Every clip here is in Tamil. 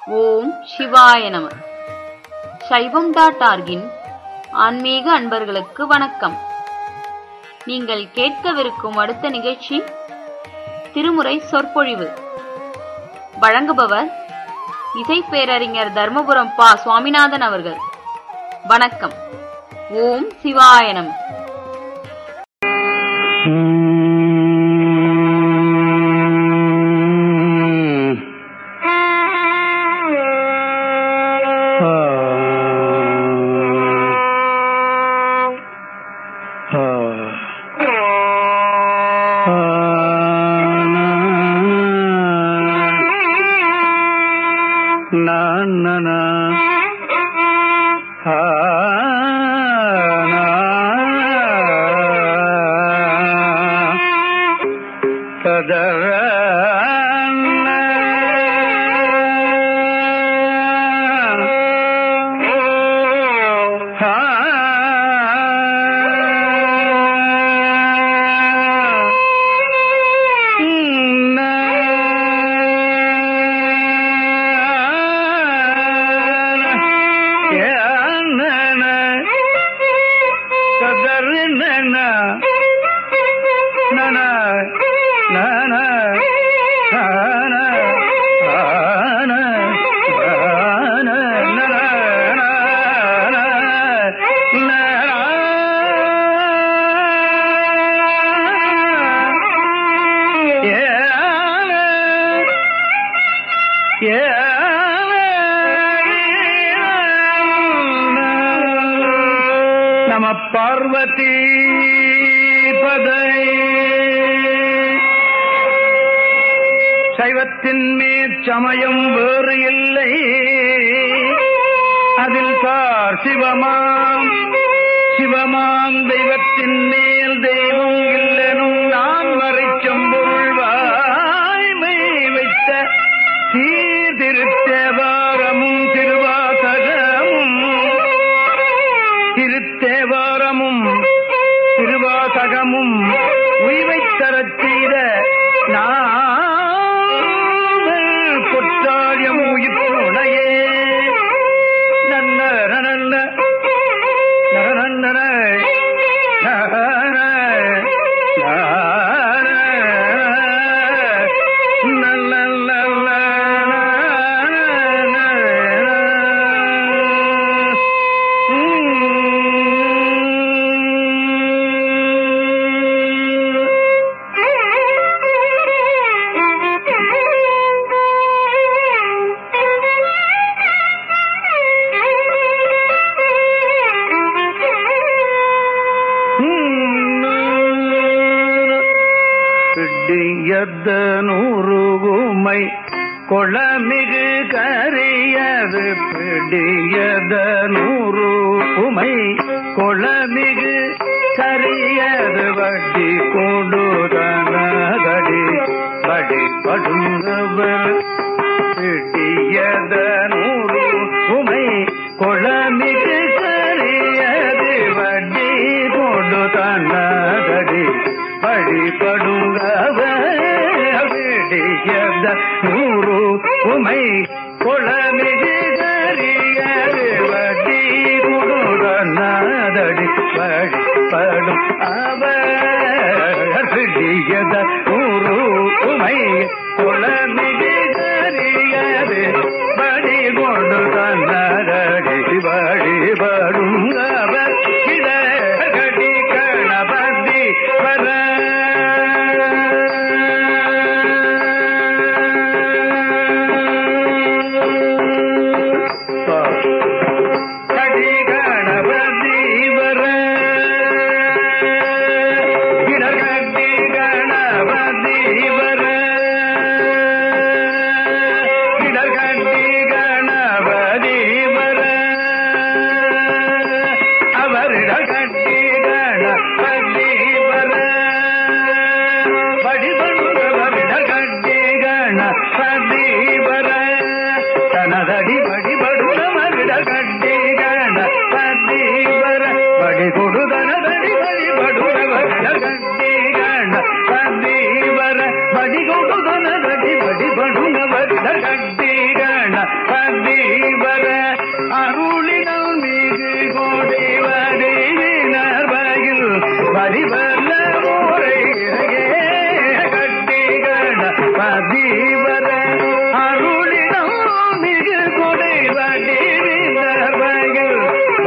ஓம் சிவாய நம சைவம் டாட் ஆர்கின் ஆன்மீக அன்பர்களுக்கு வணக்கம் நீங்கள் கேட்கவிருக்கும் அடுத்த நிகழ்ச்சி திருமுறை சொற்பொழிவு வழங்குபவர் இசை பேரறிஞர் தர்மபுரம் பா சுவாமிநாதன் அவர்கள் வணக்கம் ஓம் சிவாய நம நம பார்வதி பதை சைவத்தின் மேற்சமயம் வேறு இல்லை அதில் சார் சிவமாம் சிவமாம் தெய்வத்தின் மேல் தெய்வம் இல்லனும் நான் மறைச்சொம்பொருள் வாய்மை வைத்த சீர்திருத்தேவாரமும் திருவாசகமும் திருத்தேவாரமும் திருவாசகமும் உய்வைத் தரச் செய்த நாவல் பொற்றாழியம் உயிர்த்துணையே நன்ன நன்ன நரநன்னன நரன நூறுகுமை கொளமிகு கரியது பிடியத நூறு உமை கொளமிகு கரியது வட்டி கொடுதனதடி படி படுங்கவர் பிடியத நூறு உமை கொளமிகு கரியது வட்டி கொடுதனதடி வழிபடுங்கவர் விடியத நூறு உமை குளமிகு கரியது வட்டி குடுதனதடி வழிபடும் அவர் விடியத நூறு உமை குளமிகு கரியது வடி கொண்டு தன்னதடி வழிபடும் அவர் இடகடி கணபதி வர கடி கணபதி வர இடகடி கணபதி வர இடகடி கணபதி வர அவரிடகட்டி கணபதி வர வடிபடுவரிடகட்டி கணபதி வர தனதடி வழிபடுவரிடகட்டி கணபதி வர வடி கொடுதனதடி வழிபடுவரிடகட்டி கணபதி வர வடி கொடுதனதடி வழிபடுவரிடகட்டி கணபதி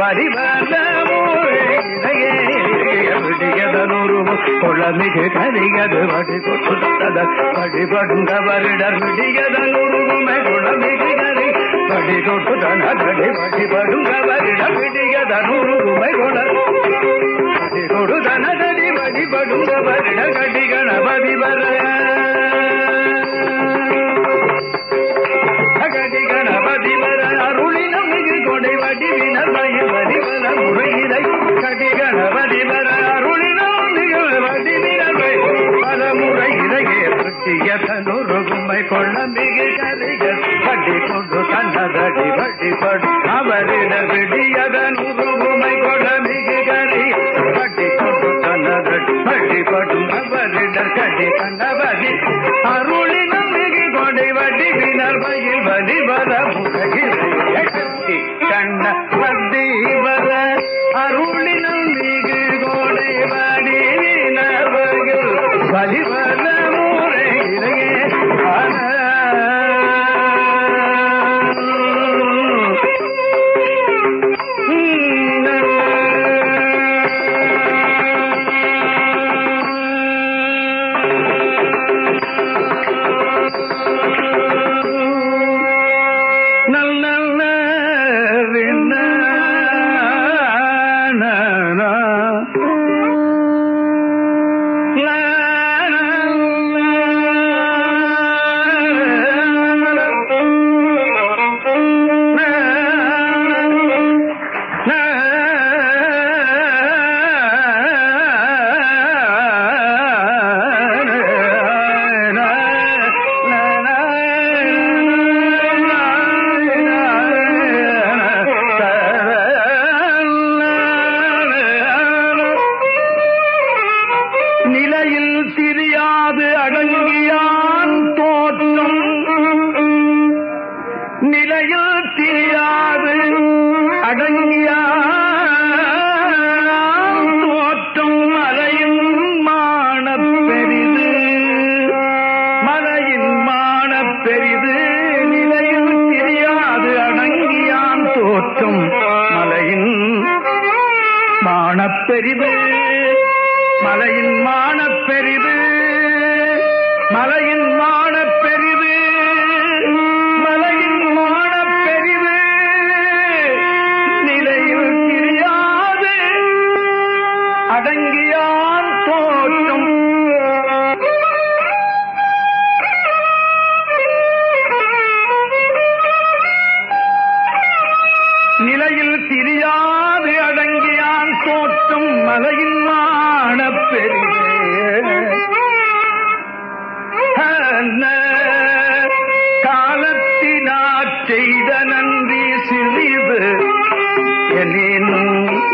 வடிவல இதையே விடியதனுருவு குளமிகு கரிகது வடி கொட்டுத்தத வழிபடுங்க வருடர் விடியதனுருவுமை குளமிகு கரி வடி கொட்டுதன தடி வழிபடுங்க வருடர் விடியதனுருவுமை குள வடி கொடுதன தடி வழிபடுங்க வருட கடி கணபதி வர அகடி கணபதி வர அருளினம் மிகு கொடை வடிவினர் வயல் வரிவர முறையிலை கடி கணபதி வர அருளினம் மிகு வடிவினர் பல முறையிலையே பற்றிய தனுருகுமை கொள்ள மிகு கரிகள் கடி கொண்டு தன்னதடி வழிபடு அவரிட விடியதன் உருகுமை கொள்ள மிகு கரி கடி கொண்டு தன்னதடி வழிபடும் அவரிட கடி கண்டபதி அருளினம் மிகு கொடை வடிவினர் வயல் வடிவர முறையிலையே கட்டி கண்ண வர அருளினம் மிகு கோடை வடிவினர் வயல் வலிவர முறையிலையே நல்ல நிலையில் திரியாது அடங்கியான் தோற்றம் நிலையில் திரியாது அடங்கியான் தோற்றம் மலையின் மானப் பெரிது மலையின் மானப் பெரிது நிலையில் திரியாது அடங்கியான் தோற்றம் மலையின் மானப்பெரிது மலையின் மானப்பெரிது மலையின் மானப்பெரிது மலையின் மானப்பெரிது நிலையில் தெரியாது அடங்கியான் தோற்றம் நிலையில் திரியாது அடங்கியான் தோற்றம் மலையின் மானப் பெரிதே காலத்தினாற் செய்த நன்றி சிறிது எனினும்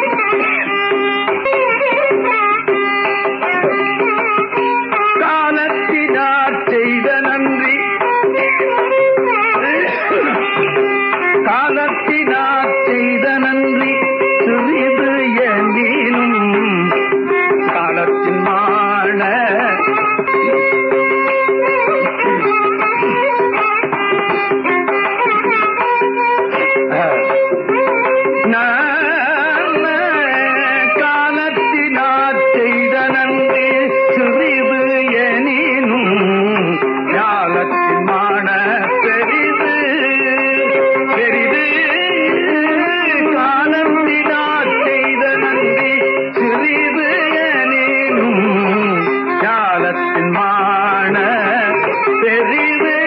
காலத்தினாற் செய்த நன்றி காலத்தினாற் செய்த நன்றி சிறிது எனினும் காலத்தின் மான காலத்தினாற் செய்த நன்றி சிறிது எனினும் ஞாலத்தின் மான பெரிது பெரிது காலத்தினாற் செய்த நன்றி சிறிது எனினும் ஞாலத்தின் மான பெரிது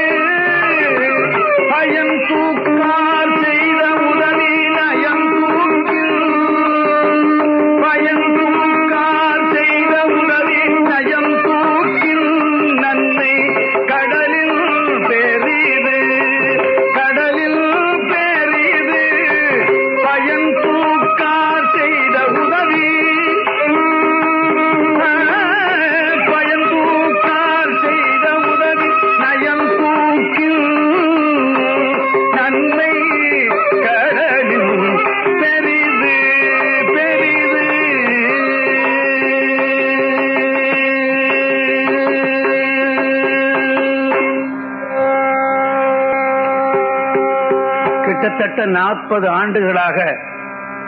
பயன் தூக்கால் செய்த உதவி நயம் தூக்கில் பயன் தூக்கால் செய்த உதவி நயம் தூக்கில் நன்மை கடலில் பெரிது கடலில் பெரிது பயன் தூக்கால் செய்த உதவி பயன் தூக்கால் செய்த உதவி நயம் தூக்கில் நன்மை கடலில் பெரிது பெரிது கிட்டத்தட்ட நாற்பது ஆண்டுகளாக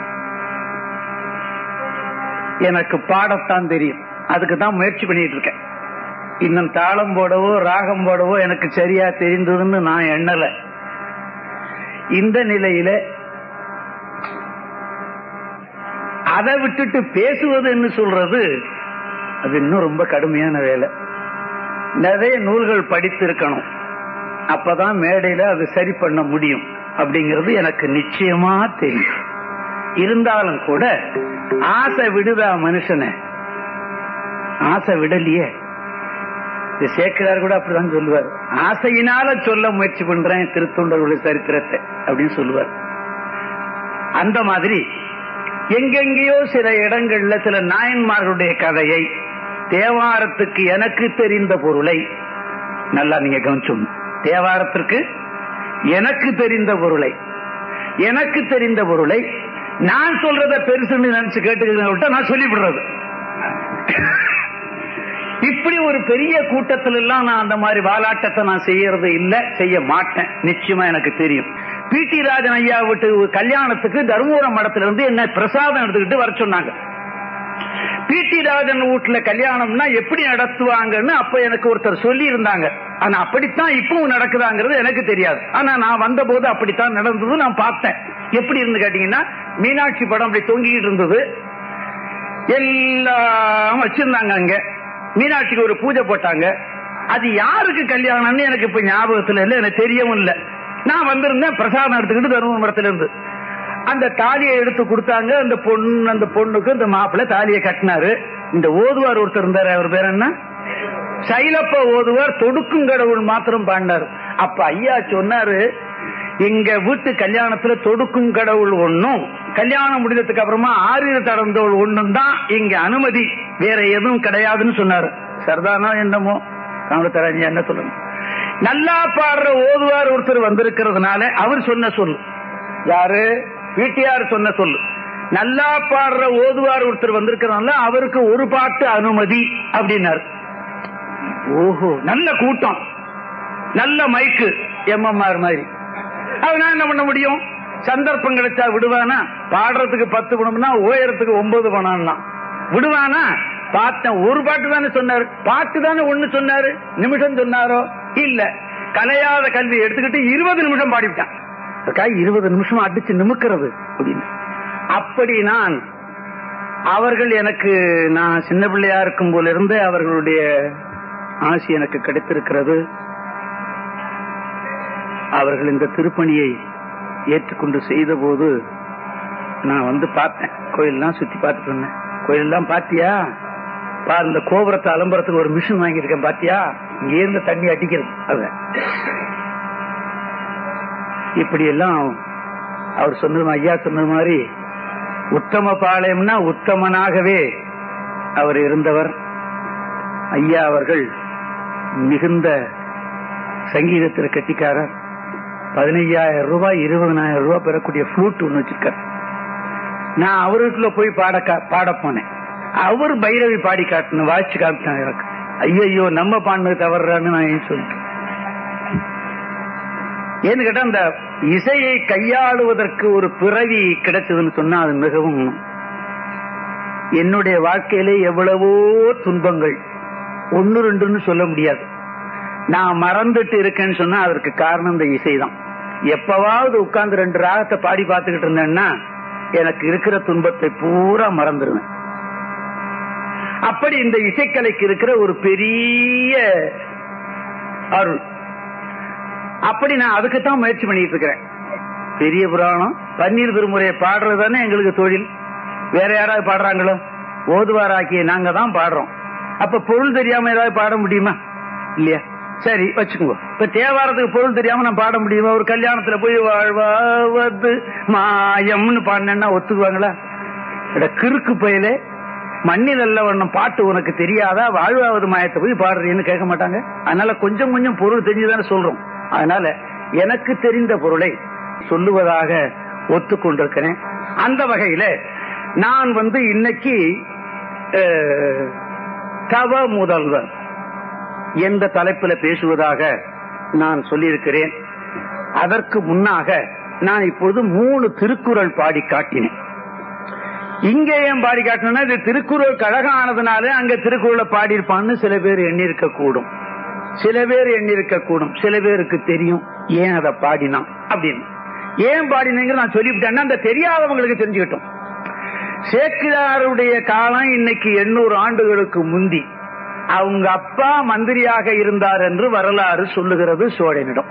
எனக்கு பாடத்தான் தெரியும் அதுக்கு தான் முயற்சி பண்ணிட்டு இருக்கேன் இன்னும் தாளம் போடவோ ராகம் போடவோ எனக்கு சரியா தெரிந்ததுன்னு நான் எண்ணல இந்த நிலையில அதை விட்டுட்டு பேசுவதுன்னு சொல்றது அது இன்னும் ரொம்ப கடுமையான வேலை நிறைய நூல்கள் படித்திருக்கணும் அப்பதான் மேடையில அது சரி பண்ண முடியும் அப்படிங்கிறது எனக்கு நிச்சயமா தெரியும் இருந்தாலும் கூட ஆசை விடுதா மனுஷனை ஆசை விடலையே இது சேக்கிரார் கூட அப்படிதான் சொல்லுவார் ஆசையினால சொல்ல முயற்சி பண்றேன் திருத்தொண்டர்களுடைய சரித்திரத்தை அப்படின்னு சொல்லுவார் அந்த மாதிரி எங்கெங்கேயோ சில இடங்கள்ல சில நாயன்மார்களுடைய கதையை தேவாரத்துக்கு எனக்கு தெரிந்த பொருளை நல்லா நீங்க கவனிச்சோம் தேவாரத்திற்கு எனக்கு தெரிந்த பொருளை எனக்கு தெரிந்த பொருளை நான் சொல்றத பெருசுன்னு நினைச்சு கேட்டுக்கிறத நான் சொல்லிவிடுறது இப்படி ஒரு பெரிய கூட்டத்துல எல்லாம் நான் அந்த மாதிரி வாலாட்டத்தை நான் செய்யறது இல்ல செய்ய மாட்டேன் நிச்சயமா எனக்கு தெரியும் பி டி ராஜன் ஐயா விட்டு கல்யாணத்துக்கு தருமபுரம் மடத்துல இருந்து என்ன பிரசாதம் எடுத்துக்கிட்டு வர சொன்னாங்க பி டி ராஜன் வீட்டுல கல்யாணம்னா எப்படி நடத்துவாங்கன்னு அப்ப எனக்கு ஒருத்தர் சொல்லி இருந்தாங்க ஆனா அப்படித்தான் இப்பவும் நடக்குதாங்கிறது எனக்கு தெரியாது ஆனா நான் வந்த போது அப்படித்தான் நடந்தது நான் பார்த்தேன் எப்படி இருந்து கேட்டீங்கன்னா மீனாட்சி படம் அப்படி தொங்கிக்கிட்டு இருந்தது எல்லாம் வச்சிருந்தாங்க அங்க மீனாட்சிக்கு ஒரு பூஜை போட்டாங்க அது யாருக்கு கல்யாணம்னு எனக்கு இப்ப ஞாபகத்துல இல்ல எனக்கு தெரியவும் இல்ல நான் வந்திருந்தேன் பிரசாதம் எடுத்துக்கிட்டு தருமபுரம் மரத்துல இருந்து அந்த தாலியை எடுத்து கொடுத்தாங்க அந்த பொண்ணு அந்த பொண்ணுக்கு இந்த மாப்பிள்ளை தாலியை கட்டினாரு இந்த ஓதுவார் ஒருத்தர் இருந்தாரு அவர் பேர் என்ன சைலப்ப ஓதுவார் தொடுக்கும் கடவுள் மாத்திரம் பாண்டாரு அப்ப ஐயா சொன்னாரு எங்க வீட்டு கல்யாணத்துல தொடுக்கும் கடவுள் ஒண்ணும் கல்யாணம் முடிஞ்சதுக்கு அப்புறமா ஆறு தடந்தோள் ஒண்ணும் தான் இங்க அனுமதி வேற எதுவும் கிடையாதுன்னு சொன்னாரு சர்தானா என்னமோ காமத்தராஜி என்ன சொல்லுங்க நல்லா பாடுற ஓதுவார் ஒருத்தர் வந்திருக்கிறதுனால அவர் சொன்ன சொல்லு யாரு வீட்டியார் சொன்ன சொல்லு நல்லா பாடுற ஓதுவார் ஒருத்தர் வந்திருக்கிறதுனால அவருக்கு ஒரு பாட்டு அனுமதி அப்படின்னாரு ஓஹோ நல்ல கூட்டம் நல்ல மைக்கு எம்எம்ஆர் மாதிரி அவனா என்ன பண்ண முடியும் சந்தர்ப்பம் கிடைச்சா விடுவானா பாடுறதுக்கு பத்து பணம்னா ஓயறதுக்கு ஒன்பது பணம்னா விடுவானா பார்த்தேன் ஒரு பாட்டு தானே சொன்னாரு பாட்டு தானே ஒண்ணு சொன்னாரு நிமிஷம் சொன்னாரோ இல்ல கலையாத கல்வி எடுத்துக்கிட்டு இருபது நிமிஷம் பாடிவிட்டான் அதுக்காக இருபது நிமிஷம் அடிச்சு நிமிக்கிறது அப்படின்னு அப்படி நான் அவர்கள் எனக்கு நான் சின்ன பிள்ளையா இருக்கும் போல இருந்து அவர்களுடைய ஆசி எனக்கு கிடைத்திருக்கிறது அவர்கள் இந்த திருப்பணியை ஏற்றுக்கொண்டு செய்த போது நான் வந்து பார்த்தேன் கோயிலெல்லாம் சுத்தி பார்த்துட்டு இருந்தேன் கோயிலெல்லாம் பாத்தியா பாரு இந்த கோபுரத்தை அலம்புறதுக்கு ஒரு மிஷின் வாங்கியிருக்கேன் பாத்தியா இங்க இருந்து தண்ணி அடிக்கிறது அத இப்படி எல்லாம் அவர் சொன்னது ஐயா சொன்னது மாதிரி உத்தம பாளையம்னா உத்தமனாகவே அவர் இருந்தவர் ஐயா அவர்கள் மிகுந்த சங்கீதத்தில் கட்டிக்காரர் பதினையாயிரம் ரூபாய் இருபதனாயிரம் ரூபாய் பெறக்கூடிய ஃப்ளூட் ஒண்ணு வச்சிருக்கார் நான் அவருக்குள்ள போய் பாட கா- பாட போனேன் அவர் பைரவி பாடி காட்டின வாட்சி காமிச்சாங்க எனக்கு ஐயோ நம்ம பாடினது தவறான்னு நான் ஏன் சொல்லிட்டேன் ஏன்னு கேட்டா அந்த இசையை கையாளுவதற்கு ஒரு பிறவி கிடைச்சதுன்னு சொன்னா அது மிகவும் என்னுடைய வாழ்க்கையிலே எவ்வளவோ துன்பங்கள் ஒன்னு ரெண்டுன்னு சொல்ல முடியாது நான் மறந்துட்டு இருக்கேன்னு சொன்னா அதற்கு காரணம் இந்த இசைதான் எப்பவாவது உட்கார்ந்து ரெண்டு ராகத்தை பாடி பார்த்துக்கிட்டு இருந்தேன்னா எனக்கு இருக்கிற துன்பத்தை பூரா மறந்துடுவேன் அப்படி இந்த இசைக்கலைக்கு இருக்கிற ஒரு பெரிய அருள் அப்படி நான் அதுக்குத்தான் முயற்சி பண்ணிட்டு இருக்கிறேன் பெரிய புராணம் பன்னீர் திருமுறையை பாடுறது தானே எங்களுக்கு தொழில் வேற யாராவது பாடுறாங்களோ ஓதுவாராக்கிய நாங்க தான் பாடுறோம் அப்ப பொருள் தெரியாம ஏதாவது பாட முடியுமா இல்லையா சரி வச்சுக்கோங்க இப்ப தேவாரத்துக்கு பொருள் தெரியாம நான் பாட முடியுமா ஒரு கல்யாணத்துல போய் வாழ்வாவது மாயம்னு பாடினேன்னா ஒத்துக்குவாங்களா அட கிறுக்கு பயலே மண்ணில் அல்ல வண்ணம் பாட்டு உனக்கு தெரியாதா வாழ்வாவது மாயத்தை போய் பாடுறீன்னு கேட்க மாட்டாங்க அதனால கொஞ்சம் கொஞ்சம் பொருள் தெரிஞ்சுதானே சொல்றோம் அதனால எனக்கு தெரிந்த பொருளை சொல்லுவதாக ஒத்துக்கொண்டிருக்கிறேன் அந்த வகையில நான் வந்து இன்னைக்கு அஹ், தவ முதல்வர் என்ற தலைப்பில் பேசுவதாக நான் சொல்லியிருக்கிறேன் அதற்கு முன்னாக நான் இப்பொழுது மூணு திருக்குறள் பாடி காட்டினேன் இங்க ஏன் பாடி காட்டணும்னா இது திருக்குறள் கழகம் ஆனதுனால அங்க திருக்குறளை பாடியிருப்பான்னு சில பேர் எண்ணிருக்க கூடும் சில பேர் எண்ணிருக்க கூடும் சில பேருக்கு தெரியும் ஏன் அதை பாடினான் அப்படின்னு ஏன் பாடினீங்க நான் சொல்லிவிட்டேன்னா அந்த தெரியாதவங்களுக்கு தெரிஞ்சுக்கிட்டோம் சேக்கிழாருடைய காலம் இன்னைக்கு எண்ணூறு ஆண்டுகளுக்கு முந்தி அவங்க அப்பா மந்திரியாக இருந்தார் என்று வரலாறு சொல்லுகிறது சோழனிடம்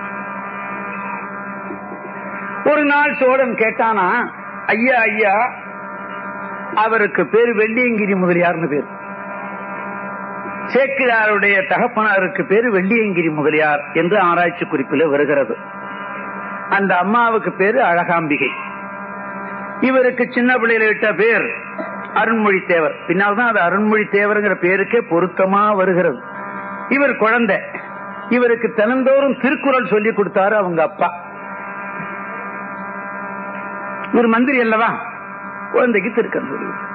ஒரு நாள் சோழன் கேட்டானா ஐயா ஐயா அவருக்கு பேரு வெள்ளியங்கிரி முதலியார்னு பேர் சேக்கிழாருடைய தகப்பனாருக்கு பேரு வெள்ளியங்கிரி முதலியார் என்று ஆராய்ச்சி குறிப்பில் வருகிறது அந்த அம்மாவுக்கு பேரு அழகாம்பிகை இவருக்கு சின்ன பிள்ளையில இட்ட பேர் அருண்மொழி தேவர் பின்னால் தான் அது அருண்மொழி தேவர்ங்கிற பேருக்கே பொருத்தமா வருகிறது இவர் குழந்தை இவருக்கு தினந்தோறும் திருக்குறள் சொல்லி கொடுத்தாரு அவங்க அப்பா இவர் மந்திரி அல்லவா குழந்தைக்கு திருக்குறள் சொல்லி கொடுத்தார்.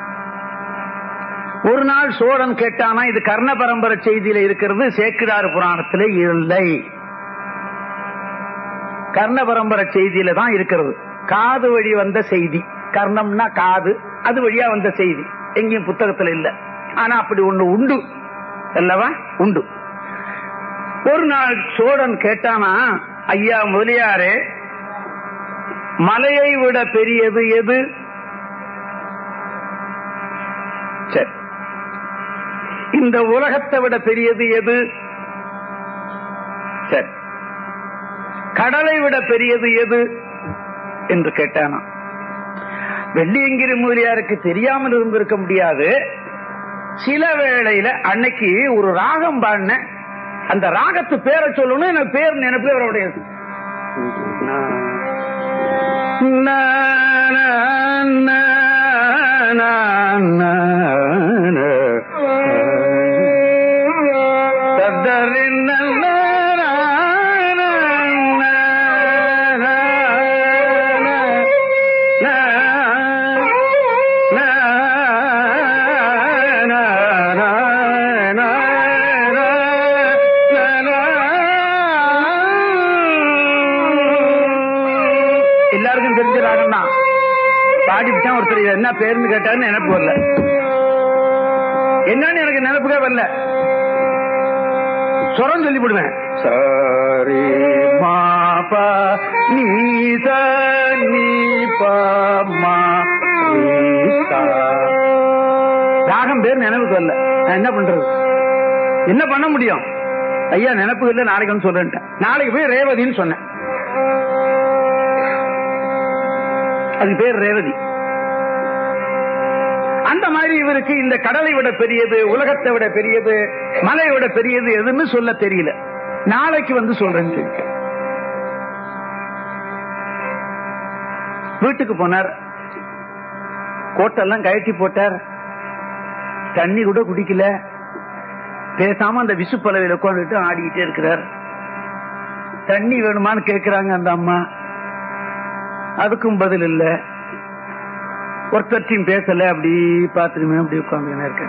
ஒரு நாள் சோழன் கேட்டானா இது கர்ண பரம்பரை செய்தியில இருக்கிறது சேக்கிடார் புராணத்துல இல்லை கர்ண பரம்பரை செய்தியில தான் இருக்கிறது காது வழி வந்த செய்தி கர்ணம்னா காது அது வழியா வந்த செய்தி எங்கேயும் புத்தகத்துல இல்ல ஆனா அப்படி ஒண்ணு உண்டு அல்லவா உண்டு ஒரு நாள் சோழன் கேட்டானா ஐயா முதலியாரே மலையை விட பெரியது எது சரி இந்த உலகத்தை விட பெரியது எது சரி கடலை விட பெரியது எது என்று கேட்டானா வெள்ளியங்கிரி முதலியாருக்கு தெரியாமல் இருந்திருக்க முடியாது சில வேளையில அன்னைக்கு ஒரு ராகம் பாடின அந்த ராகத்து பேரை சொல்லணும் எனக்கு பேர் நினைப்பு அவருடைய எல்லாருக்கும் தெரிஞ்ச ராகம் தான் பாடிவிட்டான் ஒருத்தர் இது என்ன பேருன்னு கேட்டாருன்னு நினைப்பு வரல என்னன்னு எனக்கு நினைப்புக்கே வரல சுரம் சொல்லி விடுவேன் சரி மாபா நீ ச நீ ப மா ரீ சா. ராகம் பேர் நினைவுக்கு வரல நான் என்ன பண்றது என்ன பண்ண முடியும் ஐயா நினைப்பு இல்ல நாளைக்கு வந்து சொல்றேன் நாளைக்கு போய் ரேவதின்னு சொன்னேன் அது பேர் ரேவதி அந்த மாதிரி இவருக்கு இந்த கடலை விட பெரியது உலகத்தை விட பெரியது மலையை விட பெரியது எதுன்னு சொல்ல தெரியல நாளைக்கு வந்து சொல்றேன்னு சொல்லி வீட்டுக்கு போனார் கோட்டெல்லாம் கழட்டி போட்டார் தண்ணி கூட குடிக்கல பேசாம அந்த விசு பலவையில் உட்காந்துட்டு ஆடிக்கிட்டே இருக்கிறார் தண்ணி வேணுமான்னு கேக்குறாங்க அந்த அம்மா அதுக்கும் பதில் இல்ல ஒருத்தர்த்தையும் பேசல அப்படி பாத்துருமே அப்படி உட்காந்து இருக்க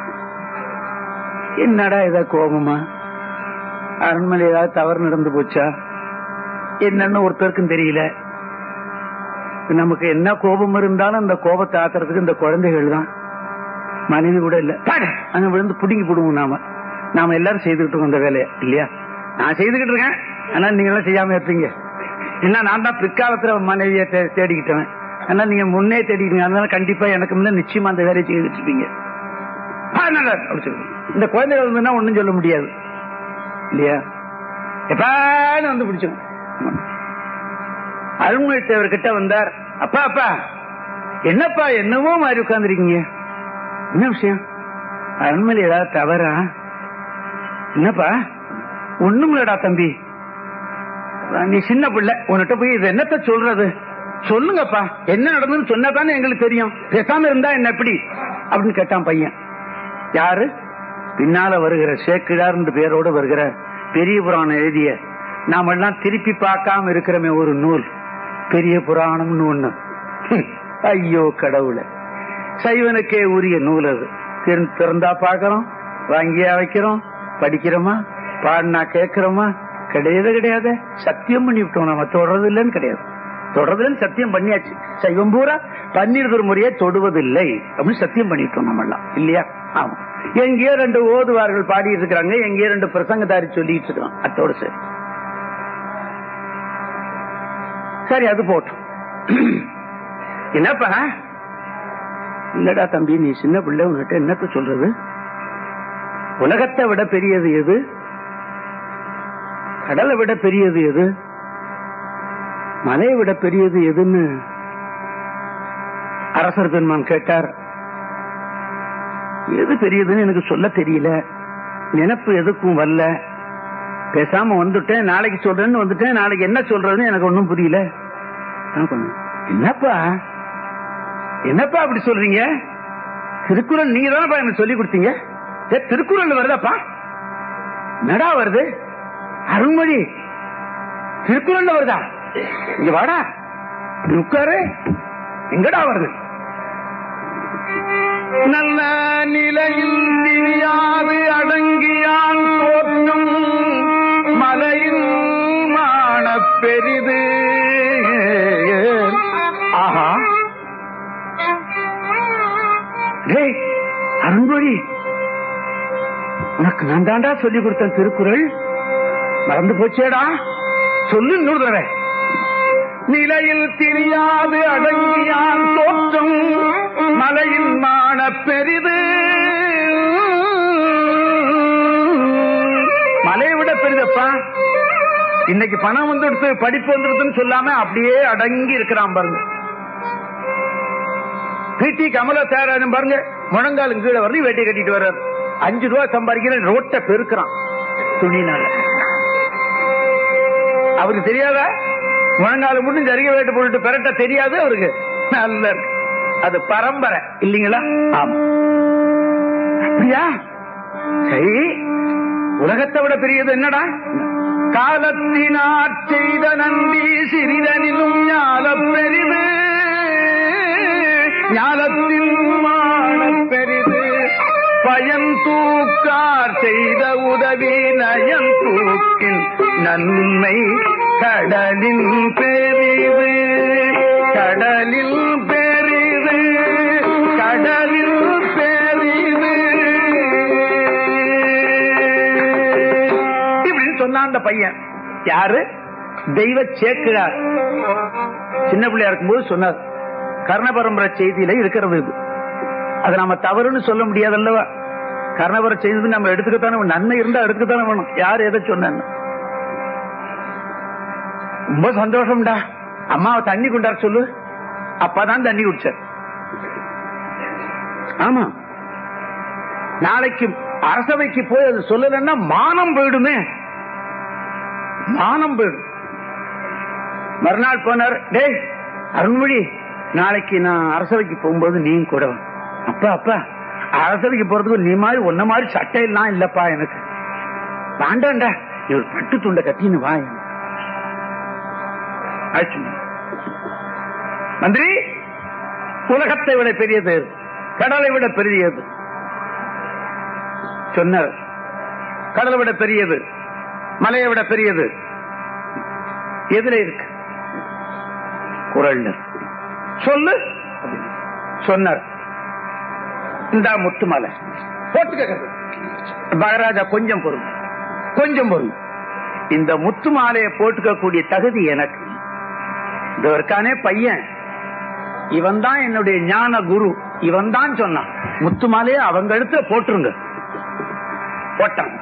என்னடா ஏதா கோபமா அரண்மனை ஏதாவது தவறு நடந்து போச்சா என்னன்னு ஒருத்தருக்கும் தெரியல நமக்கு என்ன கோபம் இருந்தாலும் அந்த கோபத்தை ஆத்துறதுக்கு இந்த குழந்தைகள் தான் மனைவி கூட இல்ல பாரு, அங்க விழுந்து புடுங்கி போடுவோம் நாம நாம எல்லாரும் செய்துகிட்டு இருக்கோம் அந்த வேலையை இல்லையா நான் செய்துகிட்டு இருக்கேன் ஆனா நீங்க எல்லாம் செய்யாம இருப்பீங்க என்ன நான் தான் பிற்காலத்துல மனைவியை தே- தேடிக்கிட்டவன் ஆனா நீங்க முன்னே தேடிக்கிட்டீங்க அதனால கண்டிப்பா எனக்கு முன்ன நிச்சயமா அந்த வேலையை செய்துட்டு இருப்பீங்க ஆ, நல்லா இருக்கு. அப்படி சொல்லுங்க. இந்த குழந்தைகள் இருந்ததுன்னா ஒண்ணும் சொல்ல முடியாது இல்லையா எப்பான்னு வந்து பிடிச்சோம் அருண்மொழி தேவர்கிட்ட வந்தார் அப்பா அப்பா என்னப்பா என்னவோ மாதிரி உட்கார்ந்துருக்கீங்க என்ன விஷயம் அரண்மனை ஏதாவது தவறா என்னப்பா ஒண்ணுமில்லடா தம்பி நீ சின்ன பிள்ளை உன்கிட்ட போய் இது என்னத்த சொல்றது சொல்லுங்கப்பா என்ன நடந்ததுன்னு சொன்னா தானே எங்களுக்கு தெரியும் பேசாம இருந்தா என்ன எப்படி அப்படின்னு கேட்டான் பையன் யாரு பின்னால வருகிற சேக்கிழார் என்று பேரோட வருகிற பெரிய புராணம் எழுதிய நாம எல்லாம் திருப்பி பார்க்காம இருக்கிறோமே ஒரு நூல் பெரிய புராணம்னு ஒண்ணு ஹம், ஐயோ கடவுளே சைவனுக்கே உரிய நூல் அது திறந்து- திறந்தா பாக்குறோம் வாங்கியா வைக்கிறோம் படிக்கிறோமா பாடினா கேட்கிறோமா கிடையவே கிடையாது சத்தியம் பண்ணி விட்டோம் நம்ம தொடர்றது இல்லைன்னு கிடையாது தொடர்றதுன்னு சத்தியம் பண்ணியாச்சு சைவம் பூரா பன்னீர் திருமுறையை தொடுவதில்லை அப்படின்னு சத்தியம் பண்ணிட்டோம் நம்மளாம் இல்லையா ஆமா எங்கேயோ ரெண்டு ஓதுவார்கள் பாடிட்டு இருக்கிறாங்க எங்கேயோ ரெண்டு பிரசங்கதாரி சொல்லிட்டு இருக்கிறோம் அத்தோட சரி சரி அது போட்டும் என்னப்பா இல்லடா தம்பி நீ சின்ன பிள்ளை உன்கிட்ட என்னத்த சொல்றது உலகத்தை விட பெரியது எது கடலை விட பெரியது எது மலையை விட பெரியது எதுன்னு அரசர் பெருமான் கேட்டார் எது பெரியதுன்னு எனக்கு சொல்ல தெரியல நினைப்பு எதுக்கும் வரல பேசாம வந்துட்டேன் நாளைக்கு சொல்றேன்னு வந்துட்டேன் நாளைக்கு என்ன சொல்றதுன்னு எனக்கு ஒண்ணும் புரியல நான் சொன்னேன், என்னப்பா என்னப்பா அப்படி சொல்றீங்க திருக்குறள் நீங்க தானப்பா எனக்கு சொல்லி கொடுத்தீங்க ஏ, திருக்குறள் வருதாப்பா என்னடா வருது அருண்மொழி திருக்குறள் வருதா இங்க வாடா நீ உட்காரு எங்கடா வருது நல்ல நிலையில் திரியாது அடங்கியான் தோற்றும் மலையில் மான பெரிது ஆஹா டேய் அருண்மொழி உனக்கு நான் தாண்டா சொல்லி கொடுத்தேன் திருக்குறள் மறந்து போச்சேடா சொல்லு இன்னொரு தடவை நிலையில் தெரியாது அடங்கியான் தோற்றம் மலையில் மான பெரிது மலையை விட பெரிதப்பா இன்னைக்கு பணம் வந்துடுத்து படிப்பு வந்துடுதுன்னு சொல்லாம அப்படியே அடங்கி இருக்கிறான் பாருங்க பிடி கமல தேராஜன் பாருங்க முழங்காலும் கீழே வரணும் வேட்டி கட்டிட்டு வர்றாரு அஞ்சு ரூபா சம்பாதிக்கிற ரோட்டை பெருக்கிறான் துணினால அவருக்கு தெரியாதா முழங்கால மட்டும் ஜரிக வேட்டு போட்டுட்டு பெரட்ட தெரியாது அவருக்கு நல்ல இருக்கு. அது பரம்பரை இல்லீங்களா ஆமா அப்படியா சரி உலகத்தை விட பெரியது என்னடா காலத்தினாற் செய்த நன்றி சிறிதனிலும் ஞால பெரிது ஞாலத்தில் மான பெரிது பயன் தூக்கார் செய்த உதவி நயன் தூக்கின் நன்மை கடலின் பெரிது கடலில் பெரிது கடலில் பெரிது இப்படின்னு சொன்னான் அந்த பையன் யாரு தெய்வ சேக்கிழார் சின்ன பிள்ளையா இருக்கும்போது சொன்னார் கர்ண பரம்பரை செய்தியில இருக்கிறது இது அது நாம தவறுன்னு சொல்ல முடியாது அல்லவா கர்ணபர செய்தி நம்ம எடுத்துக்கத்தானே வேணும். நன்மை இருந்தா எடுத்துக்கத்தானே வேணும் யார் எதை சொன்னான்னு ரொம்ப சந்தோஷம்டா அம்மாவை தண்ணி கொண்டார சொல்லு அப்பதான் தண்ணி குடிச்சார் ஆமா நாளைக்கு அரசவைக்கு போய் அது சொல்லலன்னா மானம் போயிடுமே மானம் போயிடும் மறுநாள் போனார் டேய் அருண்மொழி நாளைக்கு நான் அரசவைக்கு போகும்போது நீ கூட வா. அப்பா அப்பா அரசவைக்கு போறதுக்கு நீ மாதிரி ஒன்ன மாதிரி சட்டை எல்லாம் இல்லப்பா எனக்கு வேண்டாண்டா நீ ஒரு பட்டு துண்டை கட்டின்னு வா அழைச்சுட்டு. மந்திரி உலகத்தை விட பெரியது எது? கடலை விட பெரியது சொன்னார் கடலை விட பெரியது மலையை விட பெரியது எதுல இருக்கு குரல்ல சொல்லு அப்படின்னு. சொன்னார் இந்த முத்து மலை போட்டுக்கிறது மகாராஜா கொஞ்சம் பொருள் கொஞ்சம் பொருள் இந்த முத்து மாலையை போட்டுக்க கூடிய தகுதி எனக்கு இந்த இருக்கானே பையன் இவன் தான் என்னுடைய ஞான குரு இவன் தான் சொன்னான் முத்து மாலையை அவங்க எடுத்து போட்டுருங்க போட்டான்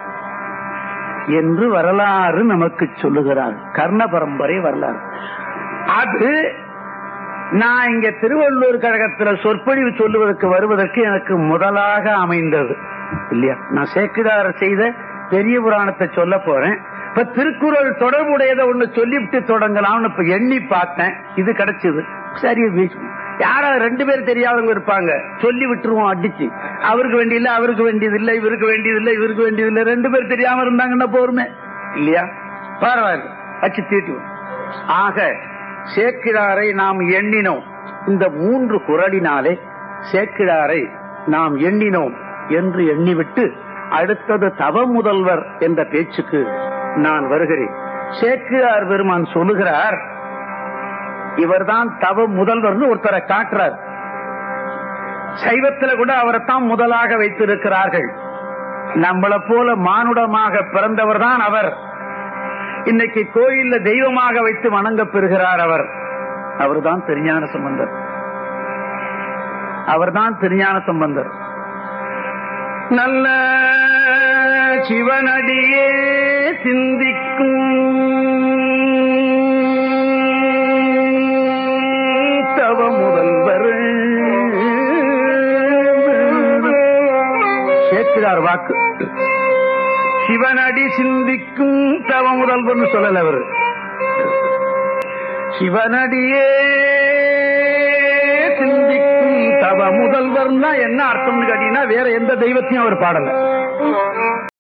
என்று வரலாறு நமக்கு சொல்லுகிறார் கர்ண பரம்பரை வரலாறு அது நான் இங்க திருவள்ளூர் கழகத்துல சொற்பொழிவு சொல்லுவதற்கு வருவதற்கு எனக்கு முதலாக அமைந்தது இல்லையா நான் சேக்கிடார செய்த பெரிய புராணத்தை சொல்ல போறேன் இப்ப திருக்குறள் தொடர்புடையதை ஒண்ணு சொல்லிவிட்டு தொடங்கலாம்னு இப்ப எண்ணி பார்த்தேன் இது கிடைச்சது சரி வீச்சு. யாரா ரெண்டு பேர் தெரியாதவங்க இருப்பாங்க சொல்லி விட்டுருவோம் அடிச்சு அவருக்கு வேண்டியதில்லை அவருக்கு வேண்டியதில்லை இவருக்கு வேண்டியதில்லை இவருக்கு வேண்டியதில்லை ரெண்டு பேர் தெரியாம இருந்தாங்கன்னா போருமே இல்லையா பரவாயில்ல வச்சு தீட்டுவோம் ஆக சேக்கிழாரை நாம் எண்ணினோம் இந்த மூன்று குரலினாலே சேக்கிழாரை நாம் எண்ணினோம் என்று எண்ணிவிட்டு அடுத்தது தவ முதல்வர் என்ற பேச்சுக்கு நான் வருகிறேன் சேக்கிழார் பெருமான் சொல்லுகிறார் இவர்தான் தவ முதல்வர்னு ஒருத்தரை காட்டுறார் சைவத்துல கூட அவரைத்தான் முதலாக வைத்திருக்கிறார்கள் நம்மளை போல மானுடமாக பிறந்தவர் தான் அவர் இன்னைக்கு கோயில்ல தெய்வமாக வைத்து வணங்க பெறுகிறார் அவர் அவர்தான் திருஞான சம்பந்தர் அவர்தான் திருஞான சம்பந்தர் நல்ல சிவனடியே சிந்திக்கும் தவ முதல்வர் சேர்க்கிறார் வாக்கு சிவனடி சிந்திக்கும் தவ முதல்வர்னு சொல்லல அவரு சிவனடியே சிந்திக்கும் தவ முதல்வர்னா என்ன அர்த்தம்னு கேட்டீங்கன்னா வேற எந்த தெய்வத்தையும் அவர் பாடல